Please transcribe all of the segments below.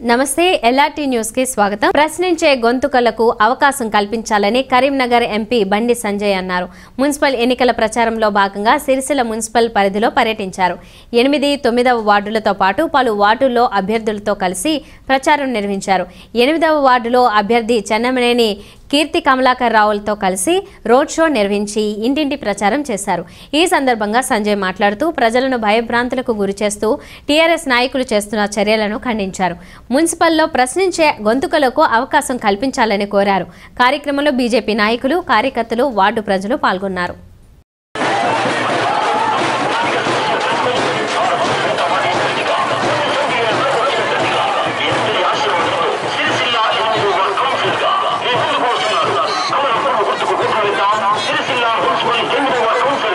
నమస్తే LRT news కి స్వాగతం ప్రశ్నించే గొంతుకలకు అవకాశం కల్పించాలని కరీంనగర్ ఎంపీ బండి సంజయ్ అన్నారు మున్సిపల్ ఎన్నికల ప్రచారంలో భాగంగా సిరిసిల్ల మున్సిపల్ పరిధిలో పర్యటించారు ఎనిమిది తొమ్మిదవ వార్డులతో పాటు పలు వార్డుల్లో అభ్యర్థులతో కలిసి ప్రచారం నిర్వహించారు ఎనిమిదవ వార్డులో అభ్యర్థి చెన్నమనేని కీర్తి కమలాకర్ రావులతో కలిసి రోడ్ షో నిర్వహించి ఇంటింటి ప్రచారం చేశారు ఈ సందర్భంగా సంజయ్ మాట్లాడుతూ ప్రజలను భయభ్రాంతులకు గురిచేస్తూ టీఆర్ఎస్ నాయకులు చేస్తున్న చర్యలను ఖండించారు మున్సిపల్లో ప్రశ్నించే గొంతుకలకు అవకాశం కల్పించాలని కోరారు కార్యక్రమంలో బీజేపీ నాయకులు కార్యకర్తలు వార్డు ప్రజలు పాల్గొన్నారు సిరిసిల్ల ఎనిమిది కౌన్సిల్గా మీ ముందుకు వస్తున్నారు కమలపురం గుర్తుకు గుర్తుపెట్టాం సిరిసిల్ల మున్సిపల్ ఎనిమిదవ కౌన్సిల్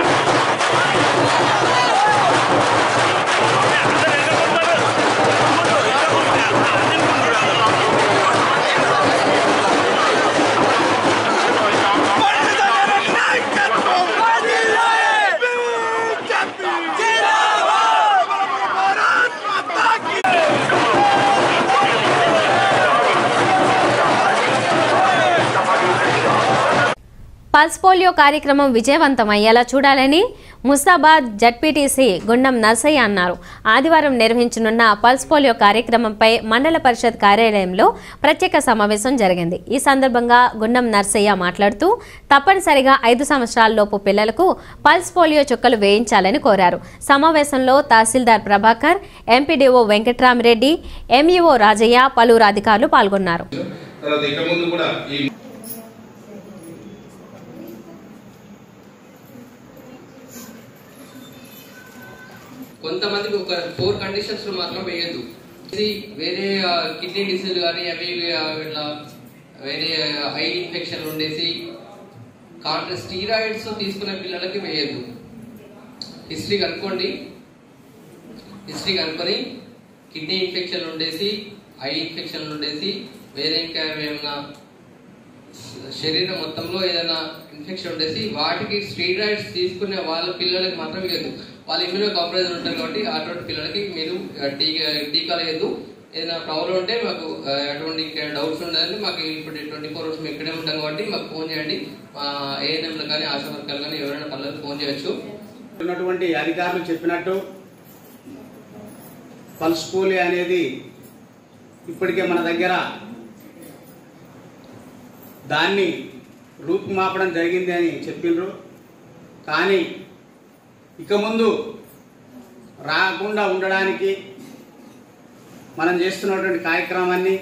పల్స్ పోలియో కార్యక్రమం విజయవంతం అయ్యేలా చూడాలని ముస్తాబాద్ జడ్పీటీసీ గుండం నర్సయ్య అన్నారు ఆదివారం నిర్వహించనున్న పల్స్ పోలియో కార్యక్రమంపై మండల పరిషత్ కార్యాలయంలో ప్రత్యేక సమావేశం జరిగింది ఈ సందర్భంగా గుండం నర్సయ్య మాట్లాడుతూ తప్పనిసరిగా ఐదు సంవత్సరాలలోపు పిల్లలకు పల్స్ పోలియో చుక్కలు వేయించాలని కోరారు సమావేశంలో తహసీల్దార్ ప్రభాకర్ ఎంపీడీఓ వెంకట్రామరెడ్డి ఎంఈఓ రాజయ్య పలువురు అధికారులు పాల్గొన్నారు తర్వాత ఇక ముందు కూడా ఈ కొంతమందికి ఒక ఫోర్ కండిషన్స్ లో మాత్రం వేయద్దు ఇది వేరే కిడ్నీ డిసీజ్ కానీ అవి ఇవి, ఆ, ఇట్లా వేరే ఐ ఇన్ఫెక్షన్ ఉండేసి కాంట్రా స్టీరాయిడ్స్ తీసుకునే పిల్లలకి వేయద్దు హిస్టరీ కనుక్కోండి హిస్టరీ కనుక్కొని కిడ్నీ ఇన్ఫెక్షన్ ఉండేసి ఐ ఇన్ఫెక్షన్ ఉండేసి వేరే ఇంకా ఏమైనా శరీరం మొత్తంలో ఏదైనా ఇన్ఫెక్షన్ ఉండేసి వాటికి స్టీరాయిడ్స్ తీసుకునే వాళ్ళ పిల్లలకి మాత్రం ఇవ్వద్దు వాళ్ళు ఇమ్యూనో కాంప్రమైజ్ ఉంటారు కాబట్టి అటువంటి పిల్లలకి మీరు ఆ, టీకా టీకాలు ఇవ్వద్దు ఏదైనా ప్రాబ్లం ఉంటే మాకు ఆ, అటువంటి డౌట్స్ ఉండదండి మాకు ఇప్పుడు ట్వంటీ ఫోర్ అవర్స్ మేము ఇక్కడే ఉంటాం కాబట్టి మాకు ఫోన్ చేయండి మా ఏఎన్ఎంలు కానీ ఆశా వర్కర్లు కానీ ఎవరైనా పనులకు ఫోన్ చేయొచ్చు ఉన్నటువంటి అధికారులు చెప్పినట్టు పల్స్ పోలియో అనేది ఇప్పటికే మన దగ్గర దాన్ని రూపుమాపడం జరిగింది అని చెప్పిండ్రు కానీ ఇక ముందు రాకుండా ఉండడానికి మనం చేస్తున్నటువంటి కార్యక్రమాన్ని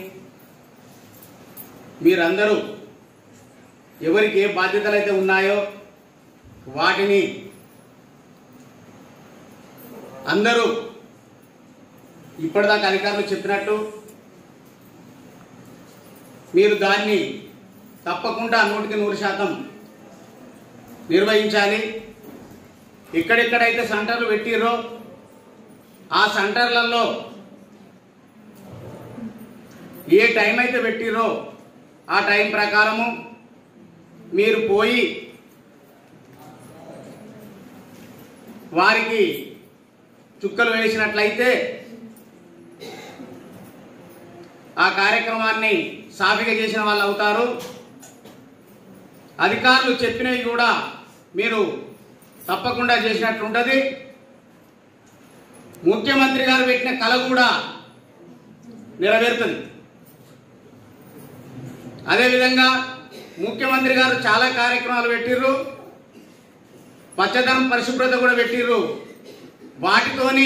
మీరందరూ ఎవరికి ఏ బాధ్యతలు అయితే ఉన్నాయో వాటిని అందరూ ఇప్పటిదాకా అధికారులు చెప్పినట్టు మీరు దాన్ని తప్పకుండా నూటికి నూరు శాతం నిర్వహించాలి ఎక్కడెక్కడైతే సెంటర్లు పెట్టిరో ఆ సెంటర్లలో ఏ టైం అయితే పెట్టిరో ఆ టైం ప్రకారము మీరు పోయి వారికి చుక్కలు వేసినట్లయితే ఆ కార్యక్రమాన్ని సాఫీగా చేసిన వాళ్ళు అవుతారు అధికారులు చెప్పినవి కూడా మీరు తప్పకుండా చేసినట్లుంటది ముఖ్యమంత్రి గారు పెట్టిన కళ కూడా నెరవేరుతుంది అదేవిధంగా ముఖ్యమంత్రి గారు చాలా కార్యక్రమాలు పెట్టిర్రు పచ్చదనం పరిశుభ్రత కూడా పెట్టిర్రు వాటితోని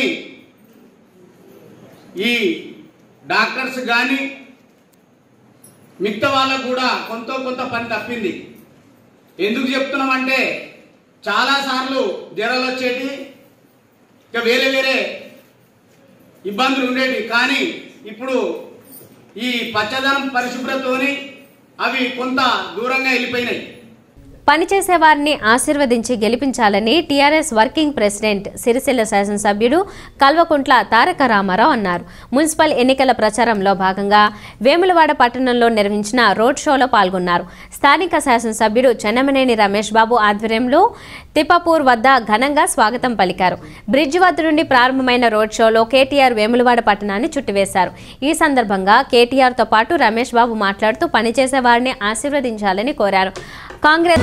ఈ డాక్టర్స్ కానీ మిగతా వాళ్ళకు కూడా కొంత కొంత పని తప్పింది ఎందుకు చెప్తున్నామంటే చాలాసార్లు జ్వరాలు వచ్చేటి ఇక వేరే వేరే ఇబ్బందులు ఉండేవి కానీ ఇప్పుడు ఈ పచ్చదనం పరిశుభ్రతతోని అవి కొంత దూరంగా వెళ్ళిపోయినాయి పనిచేసే వారిని ఆశీర్వదించి గెలిపించాలని టీఆర్ఎస్ వర్కింగ్ ప్రెసిడెంట్ సిరిసిల్ల శాసనసభ్యుడు కల్వకుంట్ల తారక రామారావు అన్నారు మున్సిపల్ ఎన్నికల ప్రచారంలో భాగంగా వేములవాడ పట్టణంలో నిర్వహించిన రోడ్ షోలో పాల్గొన్నారు స్థానిక శాసనసభ్యుడు చెన్నమనేని రమేష్ బాబు ఆధ్వర్యంలో తిప్పపూర్ వద్ద ఘనంగా స్వాగతం పలికారు బ్రిడ్జ్ వద్ద నుండి ప్రారంభమైన రోడ్ షోలో కేటీఆర్ వేములవాడ పట్టణాన్ని చుట్టివేశారు ఈ సందర్భంగా కేటీఆర్తో పాటు రమేష్ బాబు మాట్లాడుతూ పనిచేసే వారిని ఆశీర్వదించాలని కోరారు కాంగ్రెస్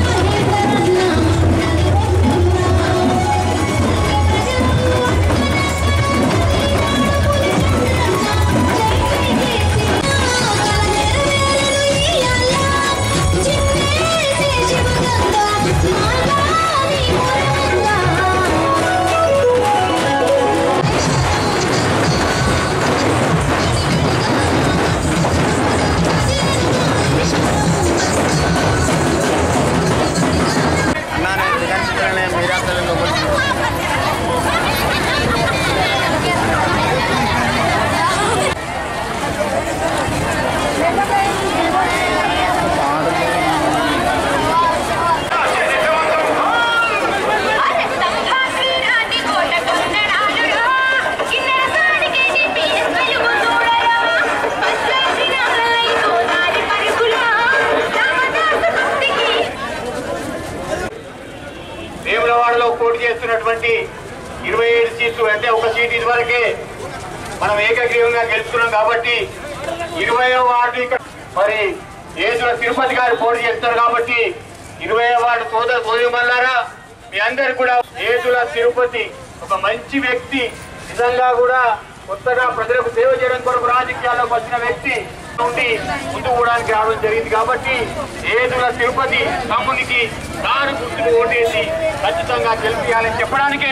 వేములవాడలో పోటీ చేస్తున్నటువంటి ఇరవై ఏడు సీట్లు అంటే ఒక సీట్ ఇదివరకే మనం ఏకగ్రీవంగా గెలుచుకున్నాం కాబట్టి ఇరవై వార్డు ఇక్కడ మరి ఏసుల తిరుపతి గారు పోటీ చేస్తారు కాబట్టి ఇరవై వార్డు సోదర సోదరి మల్లారా మీ అందరు కూడా ఏసుల తిరుపతి ఒక మంచి వ్యక్తి నిజంగా కూడా కొత్తగా ప్రజలకు సేవ చేయడం కొరకు రాజకీయాల్లోకి వచ్చిన వ్యక్తి నుండి ముందు కూడానికి రావడం జరిగింది కాబట్టి ఏదుల తిరుపతి తమ్మునికి దారు గుర్తుకు ఓటేసి ఖచ్చితంగా గెలిపించాలని చెప్పడానికే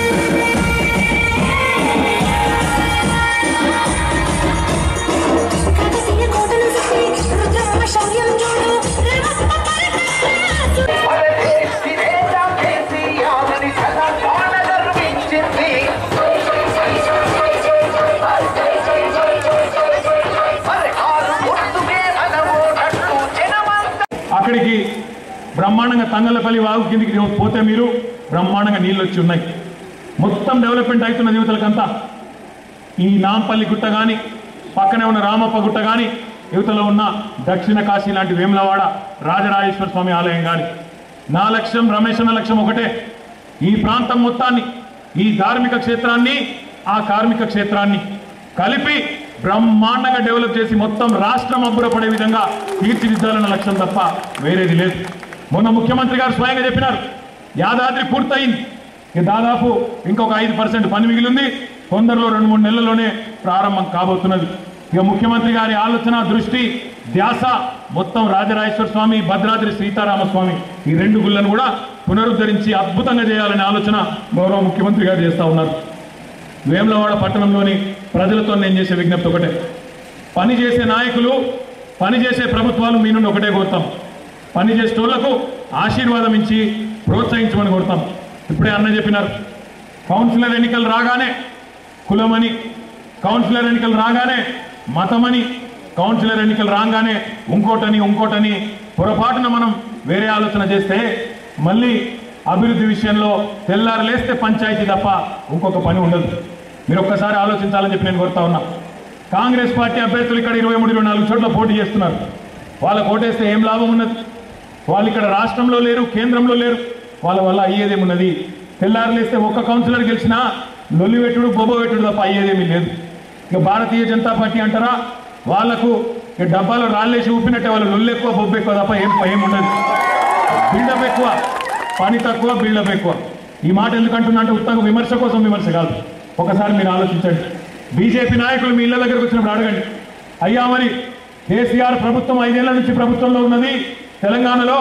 అక్కడికి బ్రహ్మాండంగా తంగలపల్లి వాగు కిందికి పోతే మీరు బ్రహ్మాండంగా నీళ్ళు వచ్చి ఉన్నాయి మొత్తం డెవలప్మెంట్ అవుతున్న యువతలకంతా ఈ నాంపల్లి గుట్ట కానీ పక్కనే ఉన్న రామప్ప గుట్ట కానీ యువతలో ఉన్న దక్షిణ కాశీ లాంటి వేములవాడ రాజరాజేశ్వర స్వామి ఆలయం కానీ నా లక్ష్యం రమేష్ అన్న లక్ష్యం ఒకటే ఈ ప్రాంతం మొత్తాన్ని ఈ ధార్మిక క్షేత్రాన్ని ఆ కార్మిక క్షేత్రాన్ని కలిపి బ్రహ్మాండంగా డెవలప్ చేసి మొత్తం రాష్ట్రం అబ్బురపడే విధంగా తీర్చిదిద్దాలన్న లక్ష్యం తప్ప వేరేది లేదు మొన్న ముఖ్యమంత్రి గారు స్వయంగా చెప్పినారు యాదాద్రి పూర్తయింది ఇక దాదాపు ఇంకొక ఐదు పర్సెంట్ పని మిగిలింది తొందరలో రెండు మూడు నెలల్లోనే ప్రారంభం కాబోతున్నది ఇక ముఖ్యమంత్రి గారి ఆలోచన దృష్టి ధ్యాస మొత్తం రాజరాజేశ్వర స్వామి భద్రాద్రి సీతారామ స్వామి ఈ రెండు గుళ్ళను కూడా పునరుద్ధరించి అద్భుతంగా చేయాలనే ఆలోచన గౌరవ ముఖ్యమంత్రి గారు చేస్తా ఉన్నారు వేములవాడ పట్టణంలోని ప్రజలతో నేను చేసే విజ్ఞప్తి ఒకటే పని చేసే నాయకులు పని చేసే ప్రభుత్వాలు మీ నుండి ఒకటే కోరుతాం పని చేసేటోళ్లకు ఆశీర్వాదం ఇచ్చి ప్రోత్సహించమని కోరుతాం ఇప్పుడే అన్న చెప్పినారు కౌన్సిలర్ ఎన్నికలు రాగానే కులమని కౌన్సిలర్ ఎన్నికలు రాగానే మతమని కౌన్సిలర్ ఎన్నికలు రాగానే ఇంకోటని ఇంకోటని పొరపాటున మనం వేరే ఆలోచన చేస్తే మళ్ళీ అభివృద్ధి విషయంలో తెల్లారు లేస్తే పంచాయతీ తప్ప ఇంకొక పని ఉండదు మీరు ఒక్కసారి ఆలోచించాలని చెప్పి నేను కోరుతా ఉన్నా కాంగ్రెస్ పార్టీ అభ్యర్థులు ఇక్కడ ఇరవై మూడు ఇరవై నాలుగు చోట్ల పోటీ చేస్తున్నారు వాళ్ళకు ఓటేస్తే ఏం లాభం ఉన్నది వాళ్ళు ఇక్కడ రాష్ట్రంలో లేరు కేంద్రంలో లేరు వాళ్ళ వల్ల అయ్యేదేమున్నది తెల్లారులేస్తే ఒక్క కౌన్సిలర్ గెలిచినా లొల్లివెట్టుడు బొబ్బవెట్టుడు తప్ప అయ్యేదేమీ లేదు ఇక భారతీయ జనతా పార్టీ అంటారా వాళ్లకు ఇక డబ్బాలో రాళ్ళేసి ఊపినట్టే వాళ్ళు లొల్లు ఎక్కువ బొబ్బు ఎక్కువ తప్ప ఏం ఏం ఉండదు బిల్డప్ ఎక్కువ పని తక్కువ బిల్డప్ ఎక్కువ ఈ మాట ఎందుకు అంటున్నా అంటే ఉత్తగా విమర్శ కోసం విమర్శ కాదు ఒకసారి మీరు ఆలోచించండి బీజేపీ నాయకులు మీ ఇళ్ళ దగ్గరకు వచ్చినప్పుడు అడగండి అయ్యా మరి కేసీఆర్ ప్రభుత్వం ఐదేళ్ల నుంచి ప్రభుత్వంలో ఉన్నది తెలంగాణలో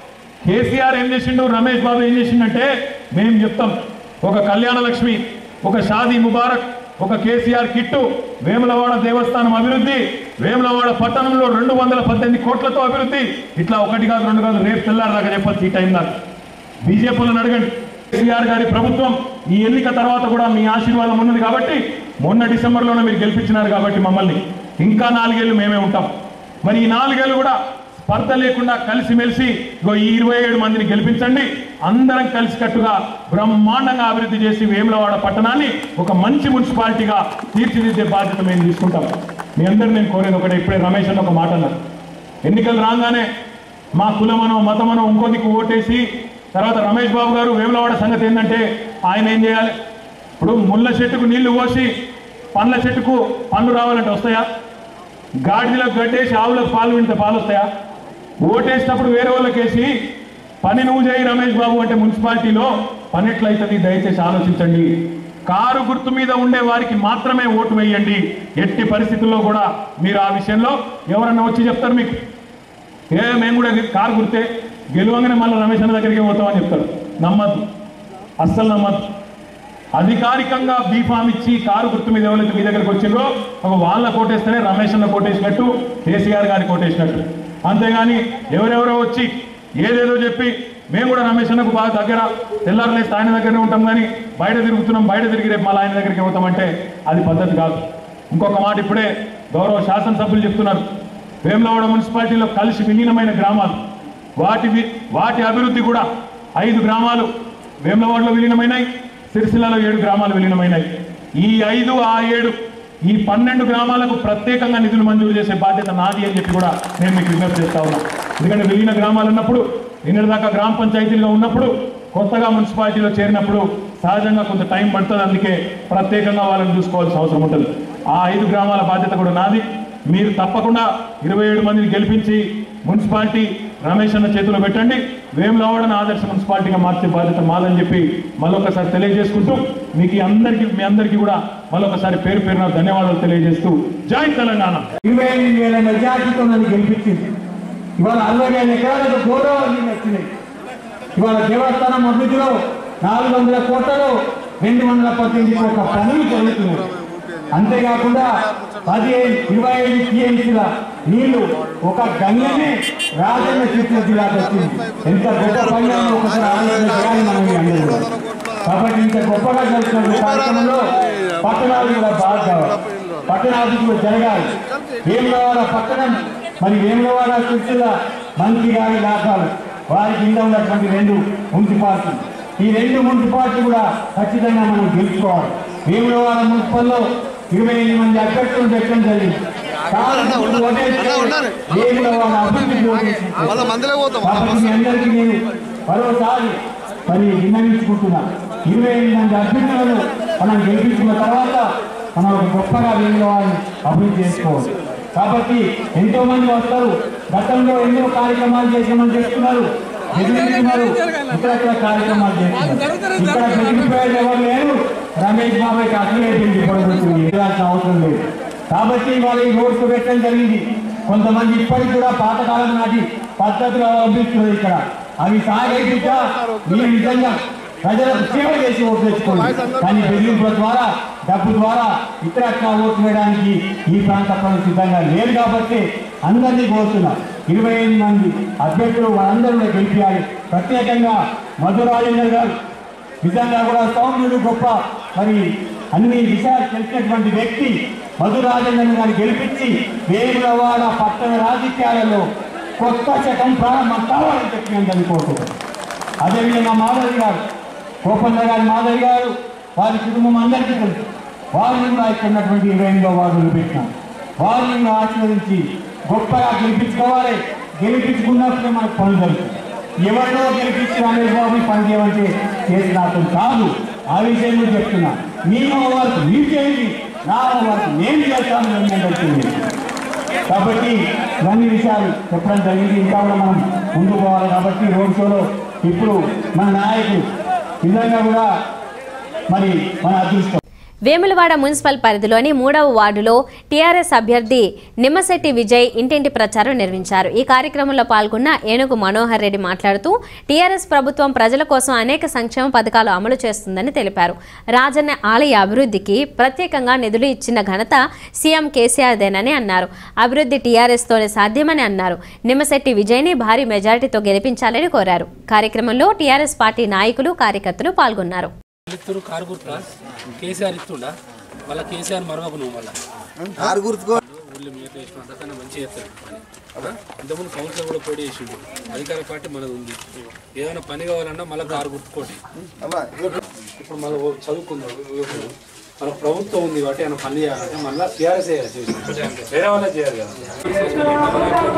కేసీఆర్ ఏం చేసిండు రమేష్ బాబు ఏం చేసిండంటే మేము చెప్తాం ఒక కళ్యాణ లక్ష్మి ఒక షాదీ ముబారక్ ఒక కేసీఆర్ కిట్టు వేములవాడ దేవస్థానం అభివృద్ధి వేములవాడ పట్టణంలో రెండు వందల పద్దెనిమిది కోట్లతో అభివృద్ధి ఇట్లా ఒకటి కాదు రెండు కాదు రేపు తెల్లారిదాకా చెప్పచ్చు ఈ టైం దాకా బీజేపీలను అడగండి కేసీఆర్ గారి ప్రభుత్వం ఈ ఎన్నిక తర్వాత కూడా మీ ఆశీర్వాదం ఉన్నది కాబట్టి మొన్న డిసెంబర్లోనే మీరు గెలిపించినారు కాబట్టి మమ్మల్ని ఇంకా నాలుగేళ్లు మేమే ఉంటాం మరి ఈ నాలుగేళ్లు కూడా స్పర్ధ లేకుండా కలిసిమెలిసి ఇగో ఈ ఇరవై ఏడు మందిని గెలిపించండి అందరం కలిసికట్టుగా బ్రహ్మాండంగా అభివృద్ధి చేసి వేములవాడ పట్టణాన్ని ఒక మంచి మున్సిపాలిటీగా తీర్చిదిద్దే బాధ్యత మేము తీసుకుంటాం మీ అందరు నేను కోరేది ఒకటే ఇప్పుడే రమేష్ అన్న ఒక మాట అన్నారు ఎన్నికలు రాగానే మా కులమనో మతమనో ఇంకొందికి ఓటేసి తర్వాత రమేష్ బాబు గారు వేములవాడ సంగతి ఏంటంటే ఆయన ఏం చేయాలి ఇప్పుడు ముళ్ళ చెట్టుకు నీళ్లు పోసి పండ్ల చెట్టుకు పండ్లు రావాలంటే వస్తాయా గాడిలో గడ్డేసి ఆవులకు పాలు వింటే పాలు వస్తాయా ఓటేసినప్పుడు వేరే వాళ్ళకి వేసి పని నువ్వు చేయి రమేష్ బాబు అంటే మున్సిపాలిటీలో పని ఎట్లయితుంది దయచేసి ఆలోచించండి కారు గుర్తు మీద ఉండే వారికి మాత్రమే ఓటు వేయండి ఎట్టి పరిస్థితుల్లో కూడా మీరు ఆ విషయంలో ఎవరన్నా వచ్చి చెప్తారు మీకు ఏ మేము కూడా కారు గుర్తే గెలువంగానే మళ్ళీ రమేష్ అన్న దగ్గరికి పోతామని చెప్తారు నమ్మద్దు అస్సలు నమ్మద్దు అధికారికంగా బీఫామ్ ఇచ్చి కారు గుర్తు మీద ఎవరైతే మీ దగ్గరకు వచ్చిందో ఒక వాళ్ళ కోటేస్తేనే రమేష్ అన్న కోటేసినట్టు కేసీఆర్ గారి కోటేసినట్టు అంతేగాని ఎవరెవరో వచ్చి ఏదేదో చెప్పి మేము కూడా రమేష్ అన్నకు బాగా దగ్గర తెల్లారులేస్తే ఆయన దగ్గరనే ఉంటాం కానీ బయట తిరుగుతున్నాం బయట తిరిగి రేపు మళ్ళీ ఆయన దగ్గరికి పోతామంటే అది పద్ధతి కాదు ఇంకొక మాట ఇప్పుడే గౌరవ శాసనసభ్యులు చెప్తున్నారు వేములవాడ మున్సిపాలిటీలో కలిసి విలీనమైన గ్రామాలు వాటి వి- వాటి అభివృద్ధి కూడా ఐదు గ్రామాలు వేములవాడలో విలీనమైనాయి సిరిసిల్లలో ఏడు గ్రామాలు విలీనమైనాయి ఈ ఐదు ఆ ఏడు ఈ పన్నెండు గ్రామాలకు ప్రత్యేకంగా నిధులు మంజూరు చేసే బాధ్యత నాది అని చెప్పి కూడా నేను మీకు విజ్ఞప్తి చేస్తా ఉన్నా ఎందుకంటే విలీన గ్రామాలు ఉన్నప్పుడు నిన్నటిదాకా గ్రామ పంచాయతీలుగా ఉన్నప్పుడు కొత్తగా మున్సిపాలిటీలో చేరినప్పుడు సహజంగా కొంత టైం పడుతుంది అందుకే ప్రత్యేకంగా వాళ్ళని చూసుకోవాల్సిన అవసరం ఉంటుంది ఆ ఐదు గ్రామాల బాధ్యత కూడా నాది మీరు తప్పకుండా ఇరవై ఏడు మందిని గెలిపించి మున్సిపాలిటీ రమేష్ అన్న చేతిలో పెట్టండి వేములవాడని ఆదర్శ మున్సిపాలిటీగా మార్చే బాధ్యత మాదని చెప్పి మళ్ళొకసారి తెలియజేసుకుంటూ మీకు ఈ అందరికీ మీ అందరికీ కూడా మళ్ళొకసారి పేరు పేరున ధన్యవాదాలు తెలియజేస్తూ జై తెలంగాణ ఇరవై ఎనిమిది వేల మెజార్టీతో నన్ను గెలిపించింది ఇవాళ అరవై వేల ఎకరాలకు గోదావరి నీళ్ళు వచ్చినాయి ఇవాళ దేవస్థానం అభివృద్ధిలో నాలుగు వందల కోట్లలో రెండు వందల పద్దెనిమిది కోట్ల పనులు జరుగుతున్నాయి అంతేకాకుండా పదిహేను ఇరవై ఐదు టీఎంసీల నీళ్లు ఒక గంగనే రాజన్న చిత్తూరు జిల్లాకు వచ్చింది ఎంత గొప్ప పని అని ఒకసారి ఆలోచన చేయాలి మనం ఈ అందరూ కూడా. కాబట్టి ఇంత గొప్పగా జరుగుతున్న కార్యక్రమంలో పట్టణాలు కూడా బాగా కావాలి పట్టణాభివృద్ధి కూడా జరగాలి వేములవాడ పట్టణం మరి వేములవాడ సిరిసిల్ల మంత్రి గారి లాభాలు వారి కింద ఉన్నటువంటి రెండు మున్సిపాలిటీ ఈ రెండు మున్సిపాలిటీ కూడా ఖచ్చితంగా మనం గెలుచుకోవాలి వేములవాడ మున్సిపల్లో ఇరవై ఎనిమిది మంది అభ్యర్థులు పెట్టడం జరిగింది కారణం ఓటేస్తే వేములవాడ అభివృద్ధి ఓటేసింది. కాబట్టి మీ అందరికీ నేను మరోసారి మరి విన్నవించుకుంటున్నా ఇరవై ఎనిమిది మంది అభ్యర్థులను మనం గెలిపించుకున్న తర్వాత మనం ఒక గొప్పగా వేరే వాళ్ళని అభివృద్ధి చేసుకోవాలి కాబట్టి ఎంతో మంది వస్తారు గతంలో ఎన్నో కార్యక్రమాలు చేసామని చెప్తున్నారు బెదిరిస్తున్నారు ఇక్కడ ఇక్కడ కార్యక్రమాలు చేస్తున్నారు ఇక్కడ బెదిరిపోయేది ఎవరు లేరు రమేష్ బాబాయ్కి అసలేపింది ఇప్పుడు ఎదురాల్సిన అవసరం లేదు కాబట్టి ఇవాళ ఈ రోడ్స్ పెట్టడం జరిగింది కొంతమంది ఇప్పటికి కూడా పాతకాలం నాటి పద్ధతులు అవలంబిస్తున్నారు ఇక్కడ అవి సాగైతే మీరు నిజంగా ప్రజలకు సేవ చేసి ఓట్లు తెచ్చుకోండి కానీ బెదిరింపుల ద్వారా డబ్బు ద్వారా ఇతర ఓట్లు వేయడానికి ఈ ప్రాంత ప్రజలు సిద్ధంగా లేరు కాబట్టి అందరినీ కోరుతున్నా ఇరవై ఎనిమిది మంది అభ్యర్థులు వాళ్ళందరూ కూడా గెలిపించాలి ప్రత్యేకంగా మధురాజేందర్ గారు నిజంగా కూడా సౌమ్యుడు గొప్ప మరి అన్ని విషయాలు తెలిసినటువంటి వ్యక్తి మధురాజేంద్రన్ గారిని గెలిపించి వేములవాడ పట్టణ రాజకీయాలలో కొత్త శకం ప్రారంభం కావాలని చెప్పి నేను దాన్ని కోరుతున్నాను అదేవిధంగా మాధవి గారు కోపంద గారి మాధవి గారు వారి కుటుంబం అందరికీ తెలుసు వారిని కూడా ఇక్కడ ఉన్నటువంటి ఇరవై ఎనిమిదో వార్డులు పెట్టినాం వారిని కూడా ఆశీర్వదించి గొప్పగా గెలిపించుకోవాలి గెలిపించుకున్నప్పుడే మనకు పనులు జరుగుతుంది ఎవరినో గెలిపించి రమేష్ బాబు పని చేయమంటే చేసి నాకు కాదు ఆ విషయం కూడా చెప్తున్నా మీ వర్క్ మీరు చేయండి నా వర్క్ నేను చేస్తాను నేను చెప్తుంది కాబట్టి ఇవన్నీ విషయాలు చెప్పడం జరిగింది ఇంకా కూడా మనం ముందుకు పోవాలి కాబట్టి రోడ్ షోలో ఇప్పుడు మన నాయకులు నిజంగా కూడా మరి మన అదృష్టం వేములవాడ మున్సిపల్ పరిధిలోని మూడవ వార్డులో టీఆర్ఎస్ అభ్యర్థి నిమ్మశెట్టి విజయ్ ఇంటింటి ప్రచారం నిర్వహించారు ఈ కార్యక్రమంలో పాల్గొన్న ఏనుగు మనోహర్ రెడ్డి మాట్లాడుతూ టీఆర్ఎస్ ప్రభుత్వం ప్రజల కోసం అనేక సంక్షేమ పథకాలు అమలు చేస్తుందని తెలిపారు రాజన్న ఆలయ అభివృద్ధికి ప్రత్యేకంగా నిధులు ఇచ్చిన ఘనత సీఎం కేసీఆర్దేనని అన్నారు అభివృద్ధి టీఆర్ఎస్తోనే సాధ్యమని అన్నారు నిమ్మశెట్టి విజయ్ని భారీ మెజారిటీతో గెలిపించాలని కోరారు కార్యక్రమంలో టీఆర్ఎస్ పార్టీ నాయకులు కార్యకర్తలు పాల్గొన్నారు ఇస్తారు కారు గుర్తు కేసీఆర్ ఇస్తుండా మళ్ళీ కేసీఆర్ మరొక నువ్వు మళ్ళీ కారు గుర్తుకో ఊళ్ళో మీరు చేసిన మంచిగా చేస్తారు ఇంతకుముందు కౌన్సిలర్ కూడా పోటీ చేసిండు అధికార పార్టీ మనది ఉంది ఏదైనా పని కావాలన్నా మళ్ళీ కారు గుర్తుకోండి ఇప్పుడు మళ్ళీ చదువుకుందాం యువకులు. మన ప్రభుత్వం ఉంది కాబట్టి ఆయన పని చేయాలంటే మళ్ళీ టీఆర్ఎస్ వేరే వాళ్ళే చేయాలి కదా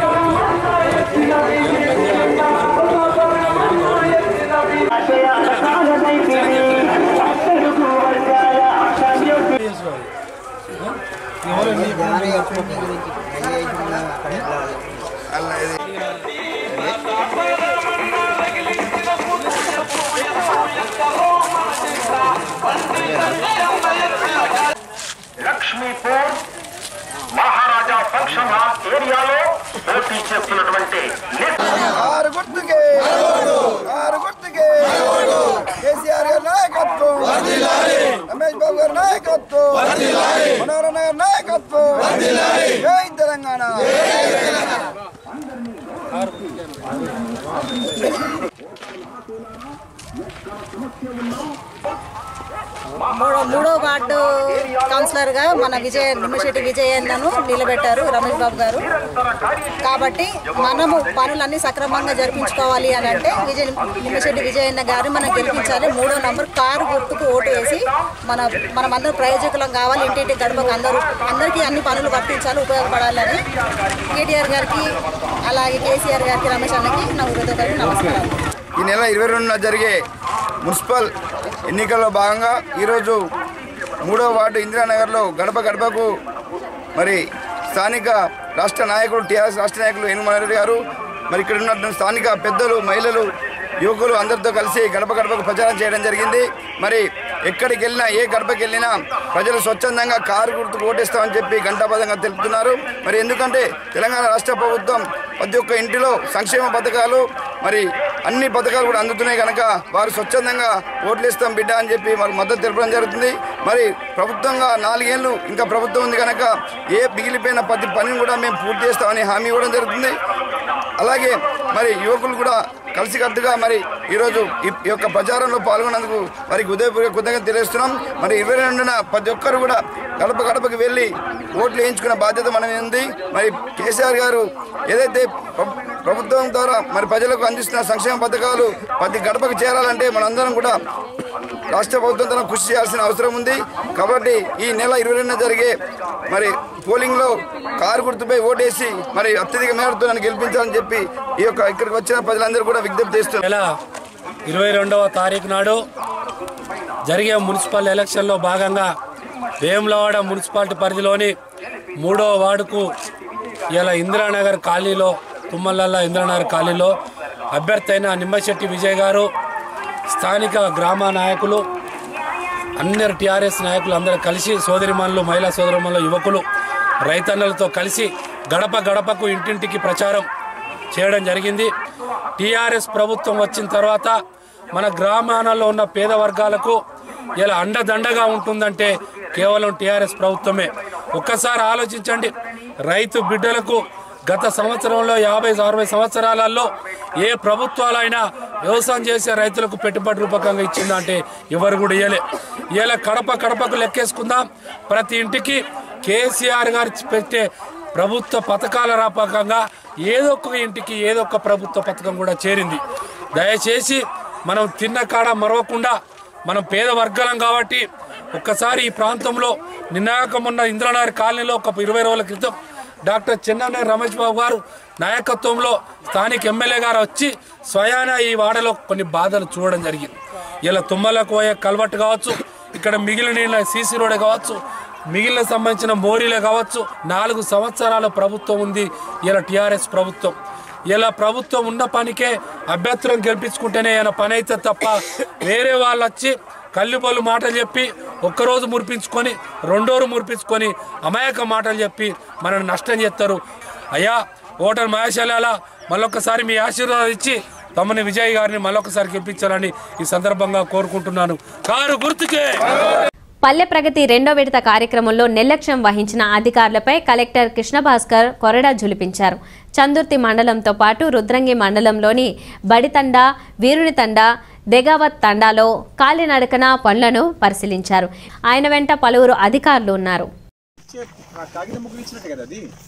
లక్ష్మీపూర్ మహారాజా ఫంక్షన్ హాల్ ఏరియాలో పోటీ చేస్తున్నటువంటి ఆరు గుర్తుకే ఆరు గుర్తుకే కేసీఆర్ గారి నాయకత్వం రమేష్ బాబు గారి నాయకత్వం మనోహరణ గారి నాయకత్వం జై తెలంగాణ మూడో మూడో వార్డు కౌన్సిలర్ గా మన విజయ నిమ్మశెట్టి విజయన్నను నిలబెట్టారు రమేష్ బాబు గారు కాబట్టి మనము పనులన్నీ సక్రమంగా జరిపించుకోవాలి అని అంటే విజయ నిమ్మశెట్టి విజయన్న గారు మనం గెలిపించాలి మూడో నంబర్ కారు గుర్తుకు ఓటు వేసి మన మనం అందరూ ప్రయోజకులం కావాలి ఇంటింటి గడపకు అందరూ అందరికీ అన్ని పనులు వర్తించాలి ఉపయోగపడాలని కేటీఆర్ గారికి అలాగే కేసీఆర్ గారికి రమేష్ అన్నకి నా హృదయపూర్వక నమస్కారం ఈ నెల ఇరవై రెండున జరిగే మున్సిపల్ ఎన్నికల్లో భాగంగా ఈరోజు మూడవ వార్డు ఇందిరానగర్లో గడప గడపకు మరి స్థానిక రాష్ట్ర నాయకులు టీఆర్ఎస్ రాష్ట్ర నాయకులు ఎనుమలారెడ్డి గారు మరి ఇక్కడ ఉన్న స్థానిక పెద్దలు మహిళలు యువకులు అందరితో కలిసి గడప గడపకు ప్రచారం చేయడం జరిగింది మరి ఎక్కడికి వెళ్ళినా ఏ గడపకి వెళ్ళినా ప్రజలు స్వచ్ఛందంగా కారు గుర్తుకు ఓటేస్తామని చెప్పి గంటాపదంగా తెలుపుతున్నారు మరి ఎందుకంటే తెలంగాణ రాష్ట్ర ప్రభుత్వం ప్రతి ఒక్క ఇంటిలో సంక్షేమ పథకాలు మరి అన్ని పథకాలు కూడా అందుతున్నాయి కనుక వారు స్వచ్ఛందంగా ఓట్లు ఇస్తాం బిడ్డ అని చెప్పి మాకు మద్దతు తెలపడం జరుగుతుంది మరి ప్రభుత్వంగా నాలుగేళ్లు ఇంకా ప్రభుత్వం ఉంది కనుక ఏ మిగిలిపోయిన ప్రతి పనిని కూడా మేము పూర్తి చేస్తామని హామీ ఇవ్వడం జరుగుతుంది అలాగే మరి యువకులు కూడా కలిసికట్టుగా మరి ఈరోజు ఈ ఈ యొక్క ప్రచారంలో పాల్గొన్నందుకు వారికి ఉదయపూర్వక కృతజ్ఞత తెలియజేస్తున్నాం మరి ఇరవై రెండున ప్రతి ఒక్కరు కూడా గడప గడపకి వెళ్ళి ఓట్లు వేయించుకునే బాధ్యత మన మీద ఉంది మరి కేసీఆర్ గారు ఏదైతే ప్ర- ప్రభుత్వం ద్వారా మరి ప్రజలకు అందిస్తున్న సంక్షేమ పథకాలు ప్రతి గడపకు చేరాలంటే మనందరం కూడా రాష్ట్ర ప్రభుత్వం తన కృషి చేయాల్సిన అవసరం ఉంది కాబట్టి ఈ నెల ఇరవై రెండున జరిగే మరి పోలింగ్లో కారు గుర్తుపై ఓటేసి మరి అత్యధిక మేరతో నన్ను గెలిపించాలని చెప్పి ఈ యొక్క ఇక్కడికి వచ్చిన ప్రజలందరూ కూడా విజ్ఞప్తి చేస్తున్నారు నెల ఇరవై రెండవ తారీఖు నాడు జరిగే మున్సిపల్ ఎలక్షన్లో భాగంగా వేములవాడ మున్సిపాలిటీ పరిధిలోని మూడో వార్డుకు ఇలా ఇందిరానగర్ కాలనీలో తుమ్మలల్ల ఇందిరానగర్ కాలనీలో అభ్యర్థి అయిన నిమ్మశెట్టి విజయ్ గారు స్థానిక గ్రామ నాయకులు అందరు టీఆర్ఎస్ నాయకులు అందరూ కలిసి సోదరిమణులు మహిళా సోదరిమణులు యువకులు రైతన్నలతో కలిసి గడప గడపకు ఇంటింటికి ప్రచారం చేయడం జరిగింది టీఆర్ఎస్ ప్రభుత్వం వచ్చిన తర్వాత మన గ్రామాలలో ఉన్న పేద వర్గాలకు ఇలా అండదండగా ఉంటుందంటే కేవలం టీఆర్ఎస్ ప్రభుత్వమే ఒక్కసారి ఆలోచించండి రైతు బిడ్డలకు గత సంవత్సరంలో యాభై అరవై సంవత్సరాలలో ఏ ప్రభుత్వాలైనా వ్యవసాయం చేసే రైతులకు పెట్టుబడి రూపకంగా ఇచ్చిందంటే ఎవరు కూడా ఇయ్యలే ఇలా కడప కడపకు లెక్కేసుకుందాం ప్రతి ఇంటికి కేసీఆర్ గారు పెట్టే ప్రభుత్వ పథకాల రూపకంగా ఏదో ఒక ఇంటికి ఏదో ఒక ప్రభుత్వ పథకం కూడా చేరింది దయచేసి మనం తిన్న కాడ మరవకుండా మనం పేద వర్గాలం కాబట్టి ఒక్కసారి ఈ ప్రాంతంలో నిన్నాక మొన్న ఇంద్రనగర్ కాలనీలో ఒక ఇరవై రోజుల క్రితం డాక్టర్ చెన్నన్న రమేష్ బాబు గారు నాయకత్వంలో స్థానిక ఎమ్మెల్యే గారు వచ్చి స్వయాన ఈ వాడలో కొన్ని బాధలు చూడడం జరిగింది ఇలా తుమ్మలకు పోయే కల్వట్టు కావచ్చు ఇక్కడ మిగిలిన సీసీ రోడ్ కావచ్చు మిగిలిన సంబంధించిన మోరీలే కావచ్చు నాలుగు సంవత్సరాల ప్రభుత్వం ఉంది ఇలా టీఆర్ఎస్ ప్రభుత్వం ఇలా ప్రభుత్వం ఉన్న పనికే అభ్యర్థులను గెలిపించుకుంటేనే ఏమైనా పని అయితే తప్ప వేరే వాళ్ళు వచ్చి కల్లిబొల్లు మాటలు చెప్పి ఒక్కరోజు మురిపించుకొని రెండోరు మురిపించుకొని అమాయక మాటలు చెప్పి మనల్ని నష్టం చేస్తారు అయ్యా ఓటర్ మహేశాల మళ్ళొక్కసారి మీ ఆశీర్వాదం ఇచ్చి తమని విజయ్ గారిని మళ్ళొక్కసారి గెలిపించాలని ఈ సందర్భంగా కోరుకుంటున్నాను కారు గుర్తుకే పల్లె ప్రగతి రెండో విడత కార్యక్రమంలో నిర్లక్ష్యం వహించిన అధికారులపై కలెక్టర్ కృష్ణభాస్కర్ కొరడా జులిపించారు చందుర్తి మండలంతో పాటు రుద్రంగి మండలంలోని బడితండ వీరునితండ దెగావత్ తండాలో కాలినడకన పనులను పరిశీలించారు ఆయన వెంట పలువురు అధికారులు ఉన్నారు కాగితం ముగ్గులు ఇచ్చినట్టే కదా అది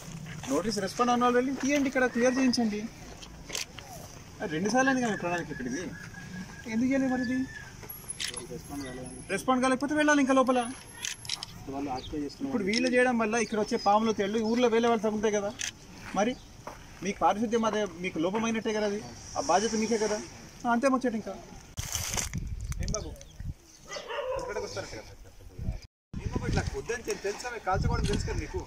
నోటీస్ రెస్పాండ్ అన్న వాళ్ళు వెళ్ళి తీయండి ఇక్కడ క్లియర్ చేయించండి అది రెండు సార్లు అయింది కదా ప్రణాళిక ఇక్కడిది ఎందుకు చేయలేదు మరి ఇది రెస్పాండ్ కాలేకపోతే వెళ్ళాలి ఇంకా లోపల ఇప్పుడు వీళ్ళు చేయడం వల్ల ఇక్కడ వచ్చే పాములు తెళ్ళు ఊర్లో వేరే వాళ్ళు తగ్గుతాయి కదా మరి మీకు పారిశుద్ధ్యం అదే మీకు లోపమైనట్టే కదా అది ఆ బాధ్యత మీకే కదా ఆ, అంతే ముచ్చట ఇంకా ఏం బాబు ఇక్కడికి వస్తారట కదా ఏం బాబు ఇట్లా వద్దని తెలు- తెలుసా మీకు కాల్చుకోవడం తెలుసు కదా మీకు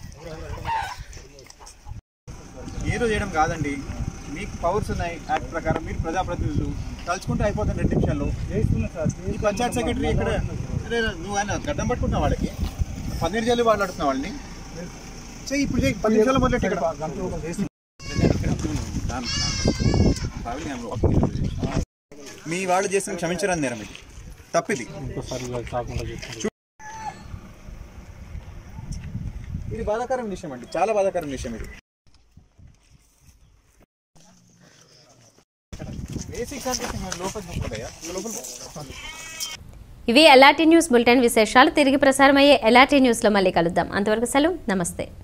ఏదో చేయడం కాదండి మీకు పవర్స్ ఉన్నాయి యాక్ట్ ప్రకారం మీరు ప్రజాప్రతినిధులు తలుచుకుంటే అయిపోతుంది రెండు నిమిషాల్లో ఈ పంచాయత్ సెక్రటరీ ఇక్కడ అరే నువ్వు ఆయన గడ్డం పట్టుకుంటున్నా వాళ్ళకి పన్నీరు జల్లి వాళ్ళు అడుగుతున్నా వాళ్ళని చెయ్యి ఇప్పుడు చెయ్యి పది నిమిషాలు మొదలెట్టి ఇక్కడ మీ వాళ్ళు చేసిన క్షమించడం నేరం ఇది తప్పిది ఇది బాధాకరమైన విషయం అండి చాలా బాధాకరమైన విషయం ఇది బేసిక్స్ అంటే లోపల చూపుతాయా లోపల ఇవి ఎలాంటి న్యూస్ బులెటిన్ విశేషాలు తిరిగి ప్రసారమయ్యే ఎలాంటి న్యూస్లో మళ్ళీ కలుద్దాం అంతవరకు సెలవు నమస్తే